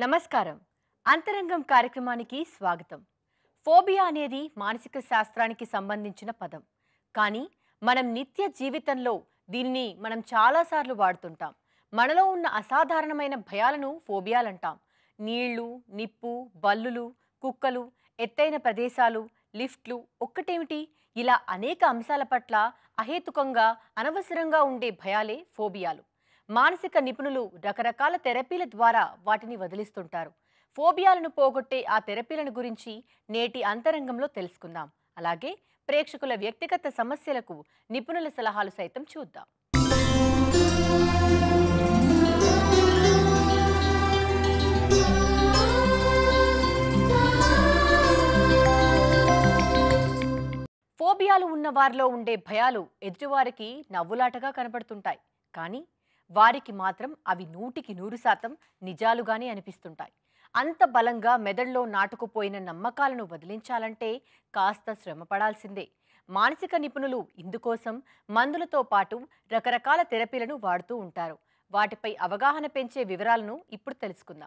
నమస్కారం అంతరంగం కార్యక్రమానికి స్వాగతం ఫోబియా అనేది మానసిక శాస్త్రానికి సంబంధించిన పదం కానీ మనం నిత్య జీవితంలో దీనిని మనం చాలాసార్లు వాడుతుంటాం మనలో ఉన్న అసాధారణమైన భయాలను ఫోబియాలంటాం నీళ్లు నిప్పు బల్లులు కుక్కలు ఎత్తైన ప్రదేశాలు లిఫ్ట్లు ఒక్కటేమిటి ఇలా అనేక అంశాల పట్ల అహేతుకంగా అనవసరంగా ఉండే భయాలే ఫోబియాలు మానసిక నిపుణులు రకరకాల థెరపీల ద్వారా వాటిని వదిలిస్తుంటారు ఫోబియాలను పోగొట్టే ఆ థెరపీలను గురించి నేటి అంతరంగంలో తెలుసుకుందాం అలాగే ప్రేక్షకుల వ్యక్తిగత సమస్యలకు నిపుణుల సలహాలు సైతం చూద్దాం ఫోబియాలు ఉన్న వారిలో ఉండే భయాలు ఎదుటివారికి నవ్వులాటగా కనపడుతుంటాయి కానీ వారికి మాత్రం అవి నూటికి నూరు శాతం నిజాలుగానే అనిపిస్తుంటాయి అంత బలంగా మెదడులో నాటుకుపోయిన నమ్మకాలను వదిలించాలంటే కాస్త శ్రమ పడాల్సిందే మానసిక నిపుణులు ఇందుకోసం మందులతో పాటు రకరకాల థెరపీలను వాడుతూ ఉంటారు వాటిపై అవగాహన పెంచే వివరాలను ఇప్పుడు తెలుసుకుందాం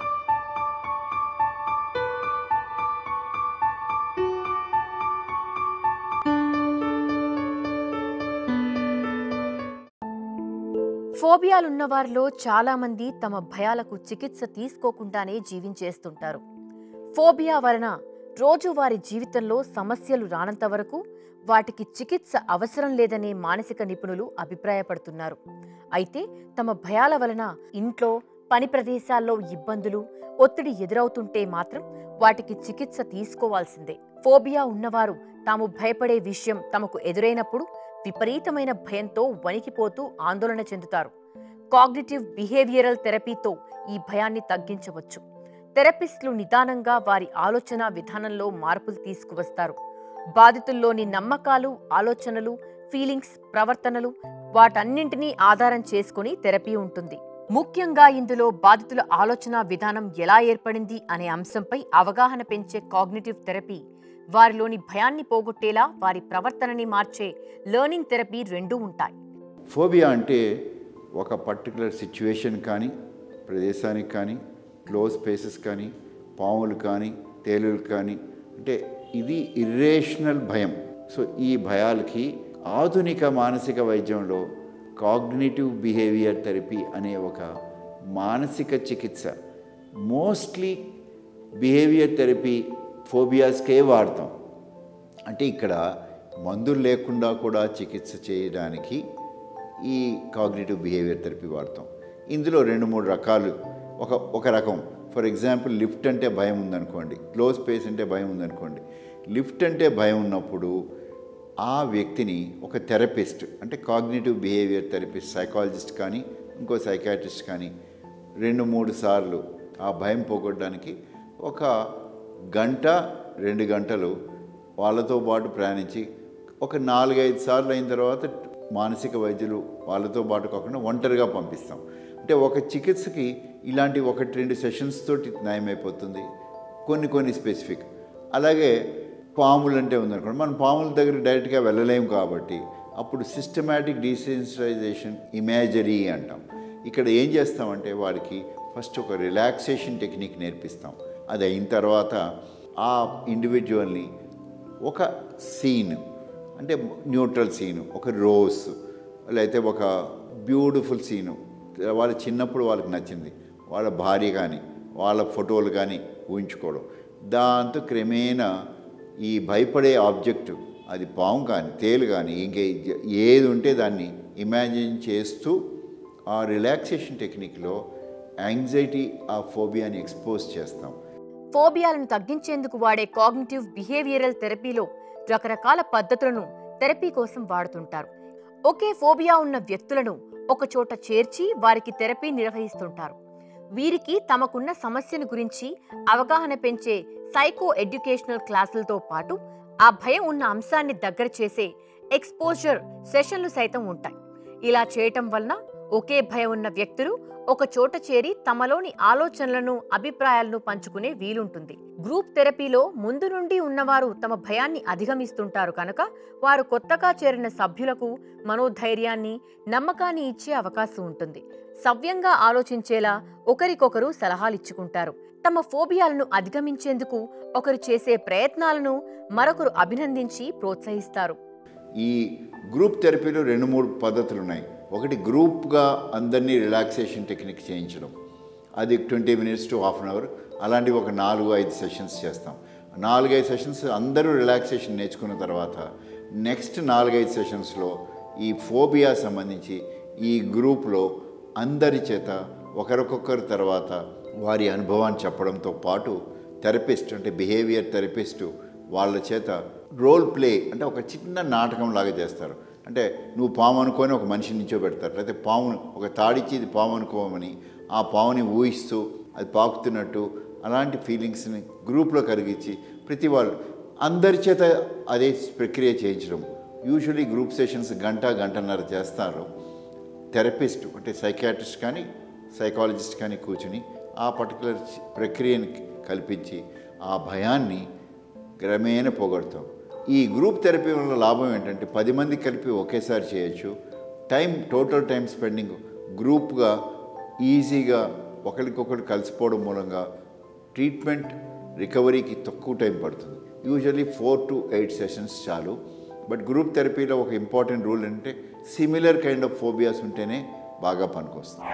ఫోబియాలున్న వారిలో చాలామంది తమ భయాలకు చికిత్స తీసుకోకుండానే జీవించేస్తుంటారు ఫోబియా వలన రోజువారీ జీవితంలో సమస్యలు రానంత వరకు వాటికి చికిత్స అవసరం లేదనే మానసిక నిపుణులు అభిప్రాయపడుతున్నారు అయితే తమ భయాల వలన ఇంట్లో పని ప్రదేశాల్లో ఇబ్బందులు ఒత్తిడి ఎదురవుతుంటే మాత్రం వాటికి చికిత్స తీసుకోవాల్సిందే ఫోబియా ఉన్నవారు తాము భయపడే విషయం తమకు ఎదురైనప్పుడు విపరీతమైన భయంతో వణికిపోతూ ఆందోళన చెందుతారు కాగ్నిటివ్ బిహేవియరల్ థెరపీతో ఈ భయాన్ని తగ్గించవచ్చు థెరపిస్టులు నిదానంగా వారి ఆలోచన విధానంలో మార్పులు తీసుకువస్తారు బాధితుల్లోని నమ్మకాలు ఆలోచనలు ఫీలింగ్స్ ప్రవర్తనలు వాటన్నింటినీ ఆధారం చేసుకుని థెరపీ ఉంటుంది ముఖ్యంగా ఇందులో బాధితుల ఆలోచన విధానం ఎలా ఏర్పడింది అనే అంశంపై అవగాహన పెంచే కాగ్నిటివ్ థెరపీ వారిలోని భయాన్ని పోగొట్టేలా వారి ప్రవర్తనని మార్చే లెర్నింగ్ థెరపీ రెండూ ఉంటాయి ఫోబియా అంటే ఒక పర్టికులర్ సిచ్యువేషన్ కానీ ప్రదేశానికి కానీ క్లోజ్ స్పేసెస్ కానీ పాములు కానీ తేలులు కానీ అంటే ఇది ఇర్రేషనల్ భయం సో ఈ భయాలకి ఆధునిక మానసిక వైద్యంలో కాగ్నిటివ్ బిహేవియర్ థెరపీ అనే ఒక మానసిక చికిత్స మోస్ట్లీ బిహేవియర్ థెరపీ ఫోబియాస్కే వాడతాం అంటే ఇక్కడ మందులు లేకుండా కూడా చికిత్స చేయడానికి ఈ కాగ్నిటివ్ బిహేవియర్ థెరపీ వాడతాం ఇందులో రెండు మూడు రకాలు ఒక ఒక రకం ఫర్ ఎగ్జాంపుల్ లిఫ్ట్ అంటే భయం ఉందనుకోండి క్లోజ్ స్పేస్ అంటే భయం ఉందనుకోండి లిఫ్ట్ అంటే భయం ఉన్నప్పుడు ఆ వ్యక్తిని ఒక థెరపిస్ట్ అంటే కాగ్నిటివ్ బిహేవియర్ థెరపిస్ట్ సైకాలజిస్ట్ కానీ ఇంకో సైకాట్రిస్ట్ కానీ రెండు మూడు సార్లు ఆ భయం పోగొట్టడానికి ఒక గంట రెండు గంటలు వాళ్ళతో పాటు ప్రయాణించి ఒక నాలుగైదు సార్లు అయిన తర్వాత మానసిక వైద్యులు వాళ్ళతో పాటు కాకుండా ఒంటరిగా పంపిస్తాం అంటే ఒక చికిత్సకి ఇలాంటి ఒకటి రెండు సెషన్స్ తోటి నయమైపోతుంది కొన్ని కొన్ని స్పెసిఫిక్ అలాగే పాములు అంటే ఉందనుకోండి మనం పాముల దగ్గర డైరెక్ట్గా వెళ్ళలేము కాబట్టి అప్పుడు సిస్టమాటిక్ డీసెన్సిటైజేషన్ ఇమేజరీ అంటాం ఇక్కడ ఏం చేస్తామంటే వారికి ఫస్ట్ ఒక రిలాక్సేషన్ టెక్నిక్ నేర్పిస్తాం అది అయిన తర్వాత ఆ ఇండివిజువల్ని ఒక సీన్ అంటే న్యూట్రల్ సీను ఒక రోజ్ లేకపోతే ఒక బ్యూటిఫుల్ సీను వాళ్ళ చిన్నప్పుడు వాళ్ళకి నచ్చింది వాళ్ళ భార్య కానీ వాళ్ళ ఫోటోలు కానీ ఊహించుకోవడం దాంతో క్రమేణా ఈ భయపడే ఆబ్జెక్టు అది పాము కానీ తేలు కానీ ఇంకే ఏది ఉంటే దాన్ని ఇమాజిన్ చేస్తూ ఆ రిలాక్సేషన్ టెక్నిక్లో యాంగ్జైటీ ఆ ఫోబియాని ఎక్స్పోజ్ చేస్తాం ఫోబియాలను తగ్గించేందుకు వాడే కాగ్నిటివ్ బిహేవియరల్ థెరపీలో రకరకాల పద్ధతులను థెరపీ కోసం వాడుతుంటారు ఒకే ఫోబియా ఉన్న వ్యక్తులను ఒక చోట చేర్చి వారికి థెరపీ నిర్వహిస్తుంటారు వీరికి తమకున్న సమస్యను గురించి అవగాహన పెంచే సైకో ఎడ్యుకేషనల్ క్లాసులతో పాటు ఆ భయం ఉన్న అంశాన్ని దగ్గర చేసే ఎక్స్పోజర్ సెషన్లు సైతం ఉంటాయి ఇలా చేయటం వలన ఒకే భయం ఉన్న వ్యక్తులు ఒక చోట చేరి తమలోని ఆలోచనలను అభిప్రాయాలను పంచుకునే వీలుంటుంది గ్రూప్ థెరపీలో ముందు నుండి ఉన్నవారు తమ భయాన్ని అధిగమిస్తుంటారు కనుక వారు కొత్తగా చేరిన సభ్యులకు మనోధైర్యాన్ని నమ్మకాన్ని ఇచ్చే అవకాశం ఉంటుంది సవ్యంగా ఆలోచించేలా ఒకరికొకరు సలహాలిచ్చుకుంటారు తమ ఫోబియాలను అధిగమించేందుకు ఒకరు చేసే ప్రయత్నాలను మరొకరు అభినందించి ప్రోత్సహిస్తారు ఈ గ్రూప్ థెరపీలో రెండు మూడు పద్ధతులు ఉన్నాయి ఒకటి గ్రూప్గా అందరినీ రిలాక్సేషన్ టెక్నిక్ చేయించడం అది twenty minutes to half an hour అలాంటివి ఒక నాలుగు ఐదు సెషన్స్ చేస్తాం నాలుగైదు సెషన్స్ అందరూ రిలాక్సేషన్ నేర్చుకున్న తర్వాత నెక్స్ట్ నాలుగైదు సెషన్స్లో ఈ ఫోబియా సంబంధించి ఈ గ్రూప్లో అందరి చేత ఒకరికొకరు తర్వాత వారి అనుభవాన్ని చెప్పడంతో పాటు థెరపిస్ట్ అంటే బిహేవియర్ థెరపిస్ట్ వాళ్ళ చేత రోల్ ప్లే అంటే ఒక చిన్న నాటకం లాగా చేస్తారు అంటే నువ్వు పాము అనుకొని ఒక మనిషి నించోబెడతారు లేకపోతే పాము ఒక తాడిచ్చి ఇది పాము అనుకోమని ఆ పాముని ఊహిస్తూ అది పాకుతున్నట్టు అలాంటి ఫీలింగ్స్ని గ్రూప్లో కలిగించి ప్రతి వాళ్ళు అందరి చేత అదే ప్రక్రియ చేయించడం యూజువలీ గ్రూప్ సెషన్స్ గంట గంటన్నర చేస్తారు థెరపిస్ట్ అంటే సైకాట్రిస్ట్ కానీ సైకాలజిస్ట్ కానీ కూర్చుని ఆ పర్టికులర్ ప్రక్రియని కల్పించి ఆ భయాన్ని క్రమేణ పోగొడతాం ఈ గ్రూప్ థెరపీ వల్ల లాభం ఏంటంటే పది మంది కలిపి ఒకేసారి చేయొచ్చు టైం టోటల్ టైం స్పెండింగ్ గ్రూప్గా ఈజీగా ఒకరికొకరు కలిసిపోవడం మూలంగా ట్రీట్మెంట్ రికవరీకి తక్కువ టైం పడుతుంది usually four to eight sessions చాలు బట్ గ్రూప్ థెరపీలో ఒక ఇంపార్టెంట్ రూల్ అంటే సిమిలర్ కైండ్ ఆఫ్ ఫోబియాస్ ఉంటేనే బాగా పనికొస్తుంది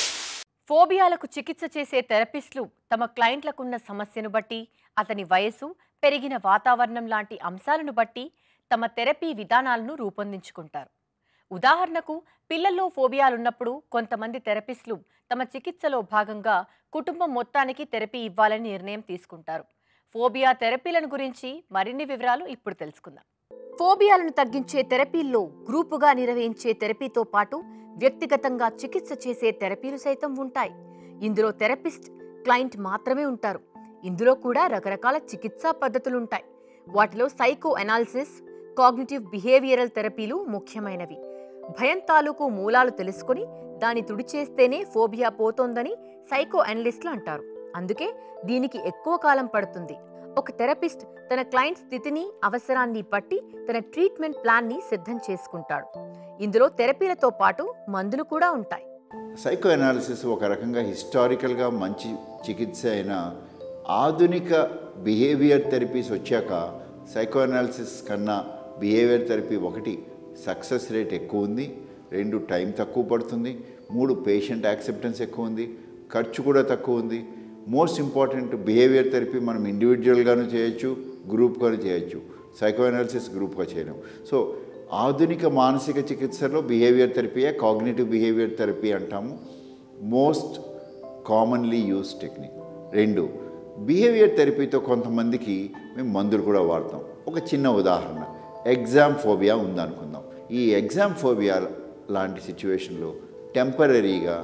ఫోబియాలకు చికిత్స చేసే థెరపిస్టులు తమ క్లయింట్లకున్న సమస్యను బట్టి అతని వయసు పెరిగిన వాతావరణం లాంటి అంశాలను బట్టి తమ థెరపీ విధానాలను రూపొందించుకుంటారు ఉదాహరణకు పిల్లల్లో ఫోబియాలున్నప్పుడు కొంతమంది థెరపిస్టులు తమ చికిత్సలో భాగంగా కుటుంబం మొత్తానికి థెరపీ ఇవ్వాలని నిర్ణయం తీసుకుంటారు ఫోబియా థెరపీలను గురించి మరిన్ని వివరాలు ఇప్పుడు తెలుసుకుందాం ఫోబియాలను తగ్గించే థెరపీల్లో గ్రూపుగా నిర్వహించే థెరపీతో పాటు వ్యక్తిగతంగా చికిత్స చేసే థెరపీలు సైతం ఉంటాయి ఇందులో థెరపిస్ట్ క్లయింట్ మాత్రమే ఉంటారు ఇందులో కూడా రకరకాల చికిత్సా పద్ధతులుంటాయి వాటిలో సైకో అనాలిసిస్ కాగ్నిటివ్ బిహేవియరల్ థెరపీలు ముఖ్యమైనవి భయం తాలూకు మూలాలు తెలుసుకొని దాన్ని తుడిచేస్తేనే ఫోబియా పోతోందని సైకో అనలిస్టులు అంటారు అందుకే దీనికి ఎక్కువ కాలం పడుతుంది ఒక థెరపిస్ట్ తన క్లయింట్ స్థితిని అవసరాన్ని బట్టి తన ట్రీట్మెంట్ ప్లాన్ని సిద్ధం చేసుకుంటాడు ఇందులో థెరపీలతో పాటు మందులు కూడా ఉంటాయి సైకో అనాలిసిస్ ఒక రకంగా హిస్టారికల్గా మంచి చికిత్స అయిన ఆధునిక బిహేవియర్ థెరపీస్ వచ్చాక సైకో అనాలిసిస్ కన్నా బిహేవియర్ థెరపీ ఒకటి సక్సెస్ రేట్ ఎక్కువ ఉంది రెండు టైం తక్కువ పడుతుంది మూడు పేషెంట్ యాక్సెప్టెన్స్ ఎక్కువ ఉంది ఖర్చు కూడా తక్కువ ఉంది మోస్ట్ ఇంపార్టెంట్ బిహేవియర్ థెరపీ మనం ఇండివిజువల్గాను చేయొచ్చు గ్రూప్గాను చేయొచ్చు సైకో అనాలిసిస్ గ్రూప్గా చేయలేం సో ఆధునిక మానసిక చికిత్సలో బిహేవియర్ థెరపీయే కాగ్నేటివ్ బిహేవియర్ థెరపీ అంటాము మోస్ట్ కామన్లీ యూస్ టెక్నిక్ రెండు బిహేవియర్ థెరపీతో కొంతమందికి మేము మందులు కూడా వాడతాం ఒక చిన్న ఉదాహరణ ఎగ్జామ్ ఫోబియా ఉందనుకుందాం ఈ ఎగ్జామ్ ఫోబియా లాంటి సిచ్యువేషన్లో టెంపరీగా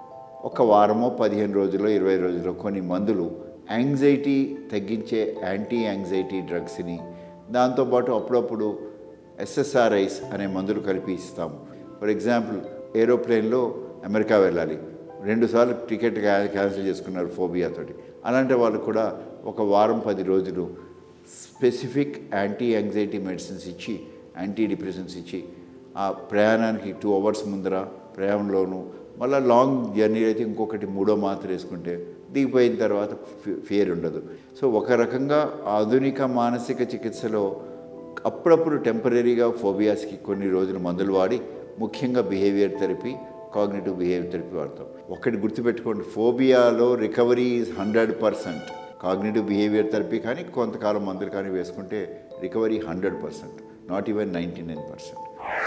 ఒక వారమో పదిహేను రోజుల్లో ఇరవై రోజుల్లో కొన్ని మందులు యాంగ్జైటీ తగ్గించే యాంటీ యాంగ్జైటీ డ్రగ్స్ని దాంతోపాటు అప్పుడప్పుడు ఎస్ఎస్ఆర్ఐస్ అనే మందులు కలిపి ఇస్తాము ఫర్ ఎగ్జాంపుల్ ఏరోప్లేన్లో అమెరికా వెళ్ళాలి రెండుసార్లు టికెట్ క్యా- క్యాన్సిల్ చేసుకున్నారు ఫోబియాతోటి అలాంటి వాళ్ళు కూడా ఒక వారం పది రోజులు స్పెసిఫిక్ యాంటీ యాంగ్జైటీ మెడిసిన్స్ ఇచ్చి యాంటీ డిప్రెషన్స్ ఇచ్చి ఆ ప్రయాణానికి టూ అవర్స్ ముందర ప్రయాణంలోనూ మళ్ళీ లాంగ్ జర్నీ అయితే ఇంకొకటి మూడో మాత్ర వేసుకుంటే దిగిపోయిన తర్వాత ఫి- ఫియర్ ఉండదు సో ఒక రకంగా ఆధునిక మానసిక చికిత్సలో అప్పుడప్పుడు టెంపరీగా ఫోబియాస్కి కొన్ని రోజులు మందులు వాడి ముఖ్యంగా behaviour therapy cognitive behaviour therapy వాడతాం ఒకటి గుర్తుపెట్టుకోండి ఫోబియాలో recovery is hundred percent cognitive behaviour therapy కానీ కొంతకాలం మందులు కానీ వేసుకుంటే recovery hundred percent not even ninety nine percent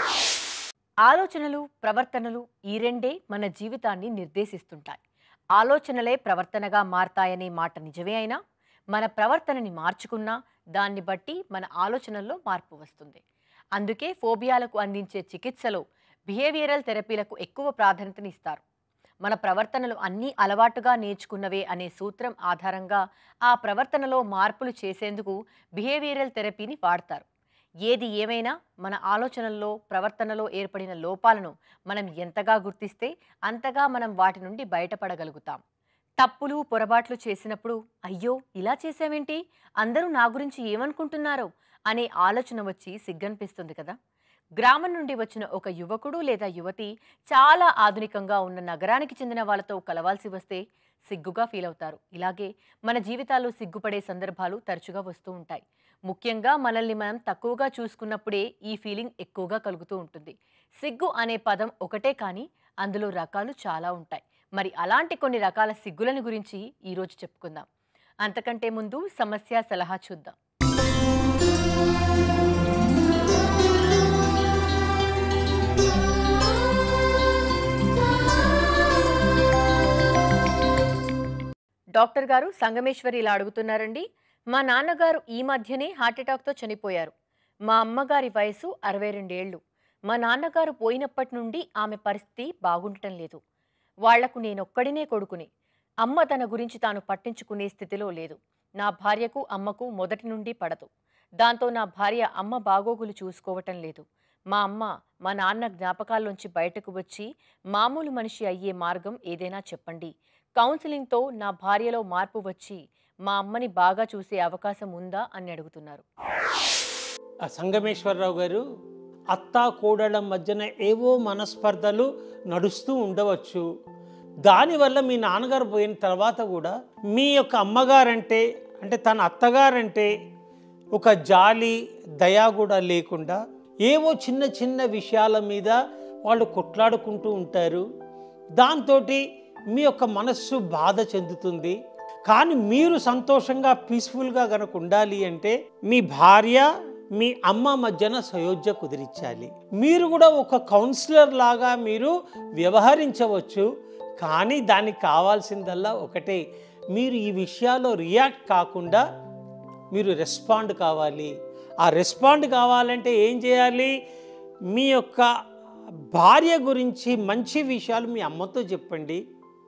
ఆలోచనలు ప్రవర్తనలు ఈ రెండే మన జీవితాన్ని నిర్దేశిస్తుంటాయి ఆలోచనలే ప్రవర్తనగా మారతాయనే మాట నిజమే అయినా మన ప్రవర్తనని మార్చుకున్నా దాన్ని బట్టి మన ఆలోచనల్లో మార్పు వస్తుంది అందుకే ఫోబియాలకు అందించే చికిత్సలో బిహేవియరల్ థెరపీలకు ఎక్కువ ప్రాధాన్యతనిస్తారు మన ప్రవర్తనలు అన్నీ అలవాటుగా నేర్చుకున్నవే అనే సూత్రం ఆధారంగా ఆ ప్రవర్తనలో మార్పులు చేసేందుకు బిహేవియరల్ థెరపీని వాడతారు ఏది ఏమైనా మన ఆలోచనల్లో ప్రవర్తనలో ఏర్పడిన లోపాలను మనం ఎంతగా గుర్తిస్తే అంతగా మనం వాటి నుండి బయటపడగలుగుతాం తప్పులు పొరపాట్లు చేసినప్పుడు అయ్యో ఇలా చేసావేంటి అందరూ నా గురించి ఏమనుకుంటున్నారో అనే ఆలోచన వచ్చి సిగ్గనిపిస్తుంది కదా గ్రామం నుండి వచ్చిన ఒక యువకుడు లేదా యువతి చాలా ఆధునికంగా ఉన్న నగరానికి చెందిన వాళ్ళతో కలవాల్సి వస్తే సిగ్గుగా ఫీల్ అవుతారు ఇలాగే మన జీవితాల్లో సిగ్గుపడే సందర్భాలు తరచుగా వస్తూ ఉంటాయి ముఖ్యంగా మనల్ని మనం తక్కువగా చూసుకున్నప్పుడే ఈ ఫీలింగ్ ఎక్కువగా కలుగుతూ ఉంటుంది సిగ్గు అనే పదం ఒకటే కానీ అందులో రకాలు చాలా ఉంటాయి మరి అలాంటి కొన్ని రకాల సిగ్గులని గురించి ఈరోజు చెప్పుకుందాం అంతకంటే ముందు సమస్య సలహా చూద్దాం డాక్టర్ గారు సంగమేశ్వరి ఇలా అడుగుతున్నారండి మా నాన్నగారు ఈ మధ్యనే హార్ట్అటాక్తో చనిపోయారు మా అమ్మగారి వయసు అరవై రెండేళ్లు మా నాన్నగారు పోయినప్పటి నుండి ఆమె పరిస్థితి బాగుండటం లేదు వాళ్లకు నేనొక్కడినే కొడుకుని అమ్మ తన గురించి తాను పట్టించుకునే స్థితిలో లేదు నా భార్యకు అమ్మకు మొదటి నుండి పడదు దాంతో నా భార్య అమ్మ బాగోగులు చూసుకోవటం లేదు మా అమ్మ మా నాన్న జ్ఞాపకాల్లోంచి బయటకు వచ్చి మామూలు మనిషి అయ్యే మార్గం ఏదైనా చెప్పండి కౌన్సిలింగ్తో నా భార్యలో మార్పు వచ్చి మా అమ్మని బాగా చూసే అవకాశం ఉందా అని అడుగుతున్నారు ఆ సంగమేశ్వరరావు గారు అత్త కోడళ్ళ మధ్యన ఏవో మనస్పర్ధలు నడుస్తూ ఉండవచ్చు దానివల్ల మీ నాన్నగారు పోయిన తర్వాత కూడా మీ యొక్క అమ్మగారంటే అంటే తన అత్తగారంటే ఒక జాలి దయా కూడా లేకుండా ఏవో చిన్న చిన్న విషయాల మీద వాళ్ళు కొట్లాడుకుంటూ ఉంటారు దాంతో మీ యొక్క మనస్సు బాధ చెందుతుంది కానీ మీరు సంతోషంగా పీస్ఫుల్గా కనుక ఉండాలి అంటే మీ భార్య మీ అమ్మ మధ్యన సయోధ్య కుదిరించాలి మీరు కూడా ఒక కౌన్సిలర్ లాగా మీరు వ్యవహరించవచ్చు కానీ దానికి కావాల్సిందల్లా ఒకటే మీరు ఈ విషయాల్లో రియాక్ట్ కాకుండా మీరు రెస్పాండ్ కావాలి ఆ రెస్పాండ్ కావాలంటే ఏం చేయాలి మీ యొక్క భార్య గురించి మంచి విషయాలు మీ అమ్మతో చెప్పండి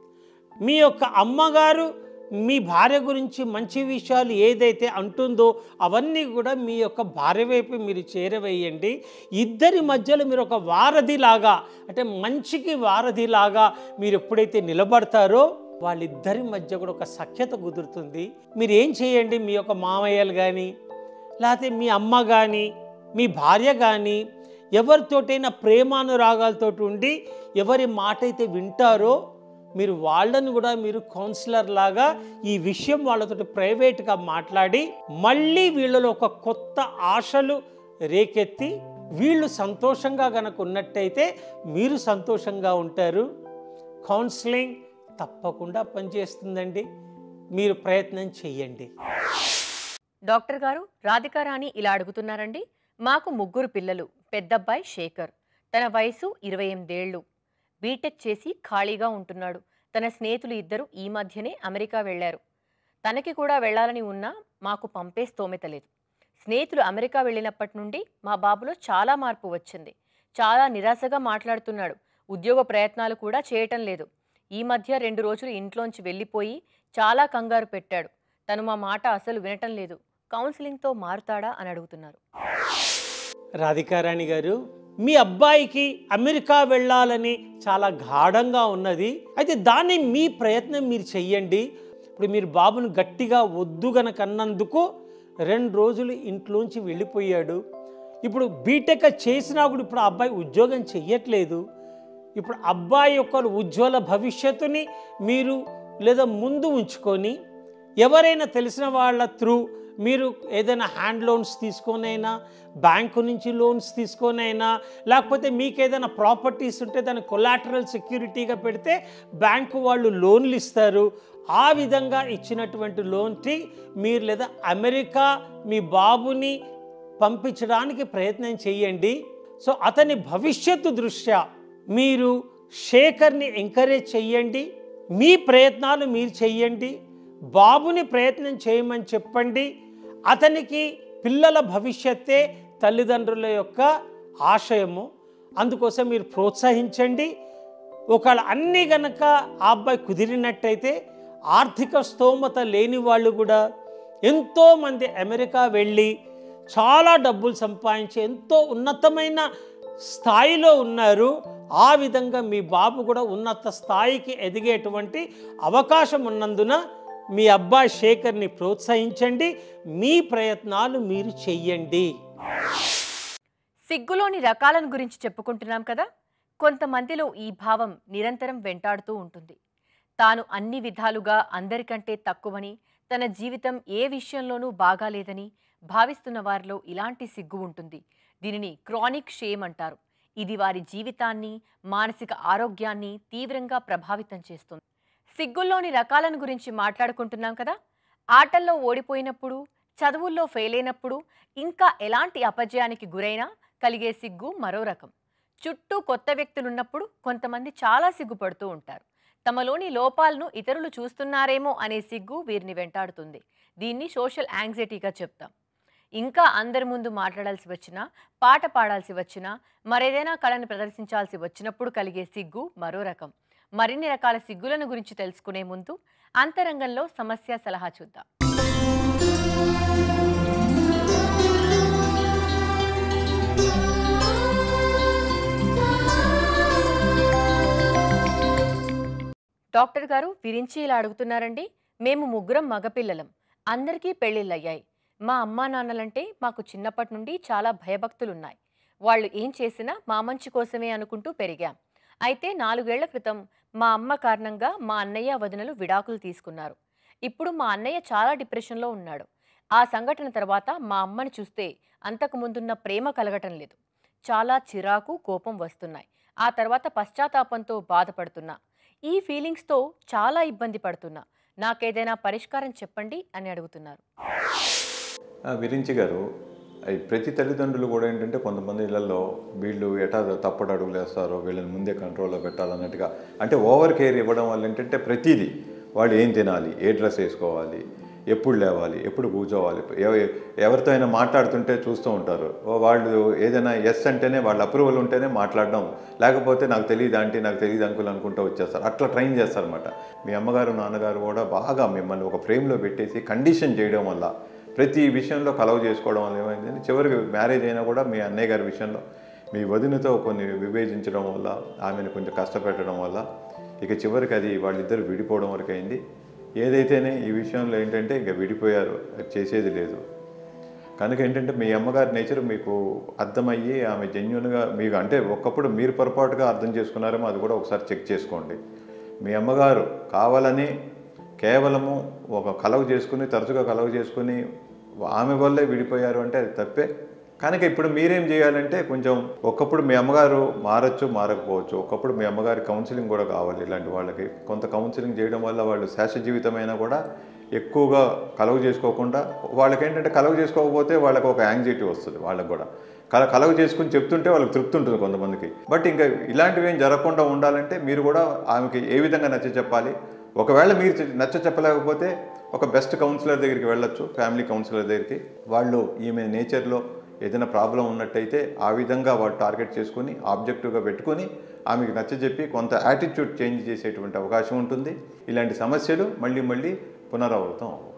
మీ యొక్క అమ్మగారు మీ భార్య గురించి మంచి విషయాలు ఏదైతే అంటుందో అవన్నీ కూడా మీ యొక్క భార్య వైపు మీరు చేరవేయండి ఇద్దరి మధ్యలో మీరు ఒక వారధిలాగా అంటే మంచికి వారధిలాగా మీరు ఎప్పుడైతే నిలబడతారో వాళ్ళిద్దరి మధ్య కూడా ఒక సఖ్యత కుదురుతుంది మీరు ఏం చేయండి మీ యొక్క మామయ్యలు కానీ లేకపోతే మీ అమ్మ కానీ మీ భార్య కానీ ఎవరితోటైనా ప్రేమానురాగాలతో ఉండి ఎవరి మాట అయితే వింటారో మీరు వాళ్ళని కూడా మీరు కౌన్సిలర్ లాగా ఈ విషయం వాళ్ళతో ప్రైవేట్గా మాట్లాడి మళ్ళీ వీళ్ళలో ఒక కొత్త ఆశలు రేకెత్తి వీళ్ళు సంతోషంగా కనుక ఉన్నట్టయితే మీరు సంతోషంగా ఉంటారు కౌన్సిలింగ్ తప్పకుండా పనిచేస్తుందండి మీరు ప్రయత్నం చెయ్యండి డాక్టర్ గారు రాధికారాణి ఇలా అడుగుతున్నారండి మాకు ముగ్గురు పిల్లలు పెద్దబ్బాయి శేఖర్ తన వయసు ఇరవై ఎనిమిదేళ్లు బీటెక్ చేసి ఖాళీగా ఉంటున్నాడు తన స్నేహితులు ఇద్దరు ఈ మధ్యనే అమెరికా వెళ్లారు తనకి కూడా వెళ్ళాలని ఉన్నా మాకు పంపే స్తోమత లేదు స్నేహితులు అమెరికా వెళ్ళినప్పటి నుండి మా బాబులో చాలా మార్పు వచ్చింది చాలా నిరాశగా మాట్లాడుతున్నాడు ఉద్యోగ ప్రయత్నాలు కూడా చేయటం లేదు ఈ మధ్య రెండు రోజులు ఇంట్లోంచి వెళ్ళిపోయి చాలా కంగారు పెట్టాడు తను మా మాట అసలు వినటం లేదు కౌన్సిలింగ్తో మారుతాడా అని అడుగుతున్నారు రాధికారాణి గారు మీ అబ్బాయికి అమెరికా వెళ్ళాలని చాలా గాఢంగా ఉన్నది అయితే దాన్ని మీ ప్రయత్నం మీరు చెయ్యండి ఇప్పుడు మీరు బాబును గట్టిగా వద్దు గనక అన్నందుకు రెండు రోజులు ఇంట్లోంచి వెళ్ళిపోయాడు ఇప్పుడు బీటెక్ చేసినా కూడా ఇప్పుడు ఆ అబ్బాయి ఉద్యోగం చెయ్యట్లేదు ఇప్పుడు అబ్బాయి యొక్క ఉజ్వల భవిష్యత్తుని మీరు లేదా ముందు ఉంచుకొని ఎవరైనా తెలిసిన వాళ్ళ త్రూ మీరు ఏదైనా హ్యాండ్ లోన్స్ తీసుకొనైనా బ్యాంకు నుంచి లోన్స్ తీసుకొనైనా లేకపోతే మీకు ఏదైనా ప్రాపర్టీస్ ఉంటే దాన్ని కొలాటరల్ సెక్యూరిటీగా పెడితే బ్యాంకు వాళ్ళు లోన్లు ఇస్తారు ఆ విధంగా ఇచ్చినటువంటి లోన్కి మీరు లేదా అమెరికా మీ బాబుని పంపించడానికి ప్రయత్నం చేయండి సో అతని భవిష్యత్తు దృష్ట్యా మీరు శేఖర్ని ఎంకరేజ్ చెయ్యండి మీ ప్రయత్నాలు మీరు చెయ్యండి బాబుని ప్రయత్నం చేయమని చెప్పండి అతనికి పిల్లల భవిష్యత్తే తల్లిదండ్రుల యొక్క ఆశయము అందుకోసం మీరు ప్రోత్సహించండి ఒకవేళ అన్నీ గనక ఆ అబ్బాయి కుదిరినట్టయితే ఆర్థిక స్తోమత లేని వాళ్ళు కూడా ఎంతోమంది అమెరికా వెళ్ళి చాలా డబ్బులు సంపాదించి ఎంతో ఉన్నతమైన స్థాయిలో ఉన్నారు ఆ విధంగా మీ బాబు కూడా ఉన్నత స్థాయికి ఎదిగేటువంటి అవకాశం ఉన్నందున మీ అబ్బాయి శేఖర్ని ప్రోత్సహించండి మీ ప్రయత్నాలు మీరు చెయ్యండి సిగ్గులోని రకాలను గురించి చెప్పుకుంటున్నాం కదా కొంతమందిలో ఈ భావం నిరంతరం వెంటాడుతూ ఉంటుంది తాను అన్ని విధాలుగా అందరికంటే తక్కువని తన జీవితం ఏ విషయంలోనూ బాగాలేదని భావిస్తున్న వారిలో ఇలాంటి సిగ్గు ఉంటుంది దీనిని క్రానిక్ షేమ్ అంటారు ఇది వారి జీవితాన్ని మానసిక ఆరోగ్యాన్ని తీవ్రంగా ప్రభావితం చేస్తుంది సిగ్గుల్లోని రకాలను గురించి మాట్లాడుకుంటున్నాం కదా ఆటల్లో ఓడిపోయినప్పుడు చదువుల్లో ఫెయిల్ అయినప్పుడు ఇంకా ఎలాంటి అపజయానికి గురైనా కలిగే సిగ్గు మరో రకం చుట్టూ కొత్త వ్యక్తులున్నప్పుడు కొంతమంది చాలా సిగ్గుపడుతూ ఉంటారు తమలోని లోపాలను ఇతరులు చూస్తున్నారేమో అనే సిగ్గు వీరిని వెంటాడుతుంది దీన్ని సోషల్ యాంగ్జైటీగా చెప్తాం ఇంకా అందరి ముందు మాట్లాడాల్సి వచ్చినా పాట పాడాల్సి వచ్చినా మరేదైనా కళను ప్రదర్శించాల్సి వచ్చినప్పుడు కలిగే సిగ్గు మరో రకం మరిన్ని రకాల సిగ్గులను గురించి తెలుసుకునే ముందు అంతరంగంలో సమస్య సలహా చూద్దాం డాక్టర్ గారు విరించి ఇలా అడుగుతున్నారండి మేము ముగ్గురం మగపిల్లలం అందరికీ పెళ్ళిళ్ళయ్యాయి మా అమ్మా నాన్నలంటే మాకు చిన్నప్పటి నుండి చాలా భయభక్తులున్నాయి వాళ్ళు ఏం చేసినా మా మంచి కోసమే అనుకుంటూ పెరిగాం అయితే నాలుగేళ్ల క్రితం మా అమ్మ కారణంగా మా అన్నయ్య వదినలు విడాకులు తీసుకున్నారు ఇప్పుడు మా అన్నయ్య చాలా డిప్రెషన్లో ఉన్నాడు ఆ సంఘటన తర్వాత మా అమ్మని చూస్తే అంతకు ముందున్న ప్రేమ కలగటం లేదు చాలా చిరాకు కోపం వస్తున్నాయి ఆ తర్వాత పశ్చాత్తాపంతో బాధపడుతున్నా ఈ ఫీలింగ్స్తో చాలా ఇబ్బంది పడుతున్నా నాకేదైనా పరిష్కారం చెప్పండి అని అడుగుతున్నారు ఆ, విరించి గారు ఈ ప్రతి తల్లిదండ్రులు కూడా ఏంటంటే కొంతమంది ఇళ్లలో వీళ్ళు ఎటా తప్పడు అడుగులు వేస్తారో వీళ్ళని ముందే కంట్రోల్లో పెట్టాలన్నట్టుగా అంటే ఓవర్ కేర్ ఇవ్వడం వల్ల ఏంటంటే ప్రతిదీ వాళ్ళు ఏం తినాలి ఏ డ్రెస్ వేసుకోవాలి ఎప్పుడు లేవాలి ఎప్పుడు కూర్చోవాలి ఎవ- ఎవరితో అయినా మాట్లాడుతుంటే చూస్తూ ఉంటారు ఓ వాళ్ళు ఏదైనా ఎస్ అంటేనే వాళ్ళ అప్రూవల్ ఉంటేనే మాట్లాడడం లేకపోతే నాకు తెలియదు ఆంటీ నాకు తెలియదు అంకుల్ అనుకుంటూ వచ్చేస్తారు అట్లా ట్రైన్ చేస్తారనమాట మీ అమ్మగారు నాన్నగారు కూడా బాగా మిమ్మల్ని ఒక ఫ్రేమ్లో పెట్టేసి కండిషన్ చేయడం వల్ల ప్రతి విషయంలో కలవ చేసుకోవడం వల్ల ఏమైందంటే చివరికి మ్యారేజ్ అయినా కూడా మీ అన్నయ్య గారి విషయంలో మీ వదినతో కొన్ని విభేదించడం వల్ల ఆమెను కొంచెం కష్టపెట్టడం వల్ల ఇక చివరికి అది వాళ్ళిద్దరు విడిపోవడం వరకు అయింది ఏదైతేనే ఈ విషయంలో ఏంటంటే ఇక విడిపోయారు అది చేసేది లేదు కనుక ఏంటంటే మీ అమ్మగారి నేచర్ మీకు అర్థమయ్యి ఆమె జెన్యున్గా మీకు అంటే ఒకప్పుడు మీరు పొరపాటుగా అర్థం చేసుకున్నారేమో అది కూడా ఒకసారి చెక్ చేసుకోండి మీ అమ్మగారు కావాలని కేవలము ఒక కలవ చేసుకుని తరచుగా కలవ చేసుకుని ఆమె వల్లే విడిపోయారు అంటే అది తప్పే కనుక ఇప్పుడు మీరేం చేయాలంటే కొంచెం ఒకప్పుడు మీ అమ్మగారు మారచ్చు మారకపోవచ్చు ఒకప్పుడు మీ అమ్మగారి కౌన్సిలింగ్ కూడా కావాలి ఇలాంటి వాళ్ళకి కొంత కౌన్సిలింగ్ చేయడం వల్ల వాళ్ళు శాశ్వత జీవితమైనా కూడా ఎక్కువగా కలవ చేసుకోకుండా వాళ్ళకి ఏంటంటే కలవ చేసుకోకపోతే వాళ్ళకి ఒక యాంగ్జైటీ వస్తుంది వాళ్ళకి కూడా కల కలవ చేసుకుని చెప్తుంటే వాళ్ళకి తృప్తి ఉంటుంది కొంతమందికి బట్ ఇంకా ఇలాంటివి ఏం జరగకుండా ఉండాలంటే మీరు కూడా ఆమెకి ఏ విధంగా నచ్చ చెప్పాలి ఒకవేళ మీరు చె- నచ్చ చెప్పలేకపోతే ఒక బెస్ట్ కౌన్సిలర్ దగ్గరికి వెళ్ళొచ్చు ఫ్యామిలీ కౌన్సిలర్ దగ్గరికి వాళ్ళు ఈమె నేచర్లో ఏదైనా ప్రాబ్లం ఉన్నట్టయితే ఆ విధంగా వాళ్ళు టార్గెట్ చేసుకుని ఆబ్జెక్టివ్గా పెట్టుకొని ఆమెకు నచ్చజెప్పి కొంత యాటిట్యూడ్ చేంజ్ చేసేటువంటి అవకాశం ఉంటుంది ఇలాంటి సమస్యలు మళ్ళీ మళ్ళీ పునరావృతం అవ్వవు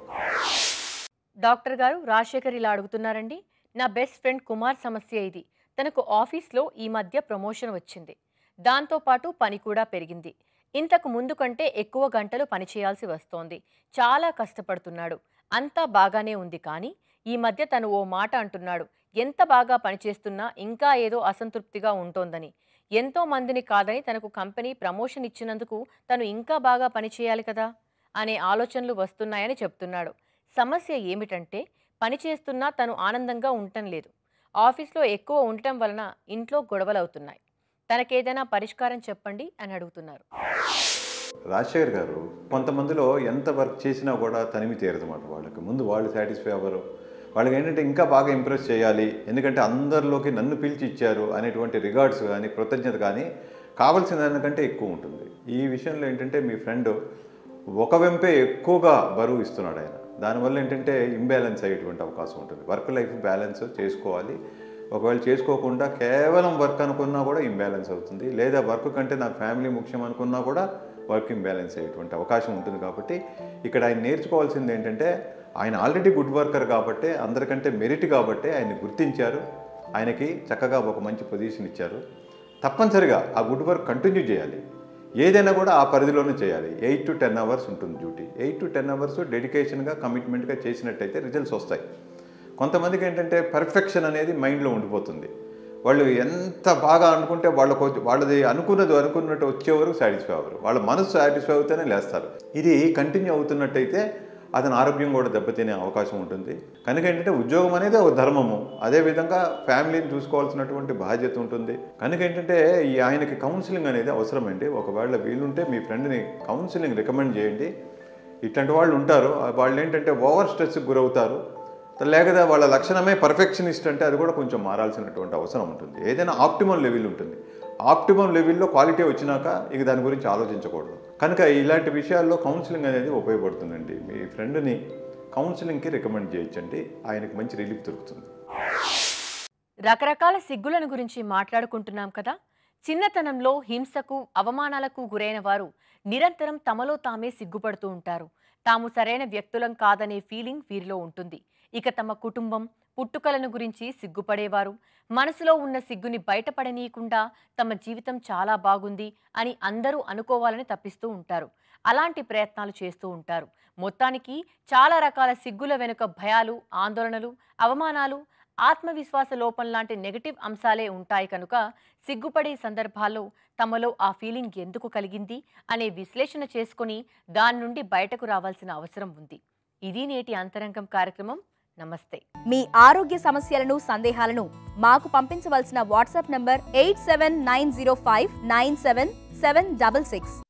డాక్టర్ గారు రాజశేఖర్ ఇలా అడుగుతున్నారండి నా బెస్ట్ ఫ్రెండ్ కుమార్ సమస్య ఇది తనకు ఆఫీస్లో ఈ మధ్య ప్రమోషన్ వచ్చింది దాంతోపాటు పని కూడా పెరిగింది ఇంతకు ముందు కంటే ఎక్కువ గంటలు పనిచేయాల్సి వస్తోంది చాలా కష్టపడుతున్నాడు అంతా బాగానే ఉంది కానీ ఈ మధ్య తను ఓ మాట అంటున్నాడు ఎంత బాగా పనిచేస్తున్నా ఇంకా ఏదో అసంతృప్తిగా ఉంటోందని ఎంతో మందిని కాదని తనకు కంపెనీ ప్రమోషన్ ఇచ్చినందుకు తను ఇంకా బాగా పనిచేయాలి కదా అనే ఆలోచనలు వస్తున్నాయని చెప్తున్నాడు సమస్య ఏమిటంటే పని చేస్తున్నా తను ఆనందంగా ఉండటం లేదు ఆఫీస్లో ఎక్కువ ఉండటం వలన ఇంట్లో గొడవలవుతున్నాయి తనకేదైనా పరిష్కారం చెప్పండి అని అడుగుతున్నారు రాజశేఖర్ గారు కొంతమందిలో ఎంత వర్క్ చేసినా కూడా తనిమి తీరదన్నమాట వాళ్ళకి ముందు వాళ్ళు సాటిస్ఫై అవ్వరు వాళ్ళకి ఏంటంటే ఇంకా బాగా ఇంప్రెస్ చేయాలి ఎందుకంటే అందరిలోకి నన్ను పిలిచి ఇచ్చారు అనేటువంటి రిగార్డ్స్ కానీ కృతజ్ఞత కానీ కావాల్సిన దానికంటే ఎక్కువ ఉంటుంది ఈ విషయంలో ఏంటంటే మీ ఫ్రెండ్ ఒక వెంపే ఎక్కువగా బరువు ఇస్తున్నాడు ఆయన దానివల్ల ఏంటంటే ఇంబ్యాలెన్స్ అయ్యేటువంటి అవకాశం ఉంటుంది వర్క్ లైఫ్ బ్యాలెన్స్ చేసుకోవాలి ఒకవేళ చేసుకోకుండా కేవలం వర్క్ అనుకున్నా కూడా ఇంబ్యాలెన్స్ అవుతుంది లేదా వర్క్ కంటే నా ఫ్యామిలీ ముఖ్యం అనుకున్నా కూడా వర్క్ ఇంబ్యాలెన్స్ అయ్యేటువంటి అవకాశం ఉంటుంది కాబట్టి ఇక్కడ ఆయన నేర్చుకోవాల్సింది ఏంటంటే ఆయన ఆల్రెడీ గుడ్ వర్కర్ కాబట్టే అందరికంటే మెరిట్ కాబట్టే ఆయన్ని గుర్తించారు ఆయనకి చక్కగా ఒక మంచి పొజిషన్ ఇచ్చారు తప్పనిసరిగా ఆ గుడ్ వర్క్ కంటిన్యూ చేయాలి ఏదైనా కూడా ఆ పరిధిలోనే చేయాలి ఎయిట్ టు టెన్ అవర్స్ ఉంటుంది duty eight to ten hours డెడికేషన్గా కమిట్మెంట్గా చేసినట్టయితే రిజల్ట్స్ వస్తాయి కొంతమందికి ఏంటంటే పర్ఫెక్షన్ అనేది మైండ్లో ఉండిపోతుంది వాళ్ళు ఎంత బాగా అనుకుంటే వాళ్ళకు వచ్చి- వాళ్ళది అనుకున్నది అనుకున్నట్టు వచ్చే వరకు సాటిస్ఫై అవ్వరు వాళ్ళ మనసు సాటిస్ఫై అవుతేనే లేస్తారు ఇది కంటిన్యూ అవుతున్నట్టయితే అతని ఆరోగ్యం కూడా దెబ్బతినే అవకాశం ఉంటుంది కనుక ఏంటంటే ఉద్యోగం అనేది ఒక ధర్మము అదేవిధంగా ఫ్యామిలీని చూసుకోవాల్సినటువంటి బాధ్యత ఉంటుంది కనుక ఏంటంటే ఈ ఆయనకి కౌన్సిలింగ్ అనేది అవసరమండి ఒకవేళ వీలుంటే మీ ఫ్రెండ్ని కౌన్సిలింగ్ రికమెండ్ చేయండి ఇట్లాంటి వాళ్ళు ఉంటారు వాళ్ళు ఏంటంటే ఓవర్ స్ట్రెస్కి గురవుతారు లేకపోతే వాళ్ళ లక్షణమే పర్ఫెక్షనిస్ట్ అంటే అది కూడా కొంచెం మారాల్సినటువంటి అవసరం ఉంటుంది ఏదైనా ఆప్టిమల్ లెవెల్ ఉంటుంది ఆప్టిమం లెవెల్లో క్వాలిటీ వచ్చినాక ఇక దాని గురించి ఆలోచించకూడదు కనుక ఇలాంటి విషయాల్లో కౌన్సిలింగ్ అనేది ఉపయోగపడుతుందండి మీ ఫ్రెండ్ని కౌన్సిలింగ్కి రికమెండ్ చేయొచ్చండి ఆయనకి మంచి రిలీఫ్ దొరుకుతుంది రకరకాల సిగ్గులను గురించి మాట్లాడుకుంటున్నాం కదా చిన్నతనంలో హింసకు అవమానాలకు గురైన వారు నిరంతరం తమలో తామే సిగ్గుపడుతూ ఉంటారు తాము సరైన వ్యక్తులం కాదనే ఫీలింగ్ వీరిలో ఉంటుంది ఇక తమ కుటుంబం పుట్టుకలను గురించి సిగ్గుపడేవారు మనసులో ఉన్న సిగ్గుని బయటపడనీయకుండా తమ జీవితం చాలా బాగుంది అని అందరూ అనుకోవాలని తప్పిస్తూ ఉంటారు అలాంటి ప్రయత్నాలు చేస్తూ ఉంటారు మొత్తానికి చాలా రకాల సిగ్గుల వెనుక భయాలు ఆందోళనలు అవమానాలు ఆత్మవిశ్వాస లోపం లాంటి నెగటివ్ అంశాలే ఉంటాయి కనుక సిగ్గుపడే సందర్భాల్లో తమలో ఆ ఫీలింగ్ ఎందుకు కలిగింది అనే విశ్లేషణ చేసుకొని దాని నుండి బయటకు రావాల్సిన అవసరం ఉంది ఇది నేటి అంతరంగం కార్యక్రమం నమస్తే మీ ఆరోగ్య సమస్యలను సందేహాలను మాకు పంపించవలసిన WhatsApp number eight seven nine zero five nine seven seven double six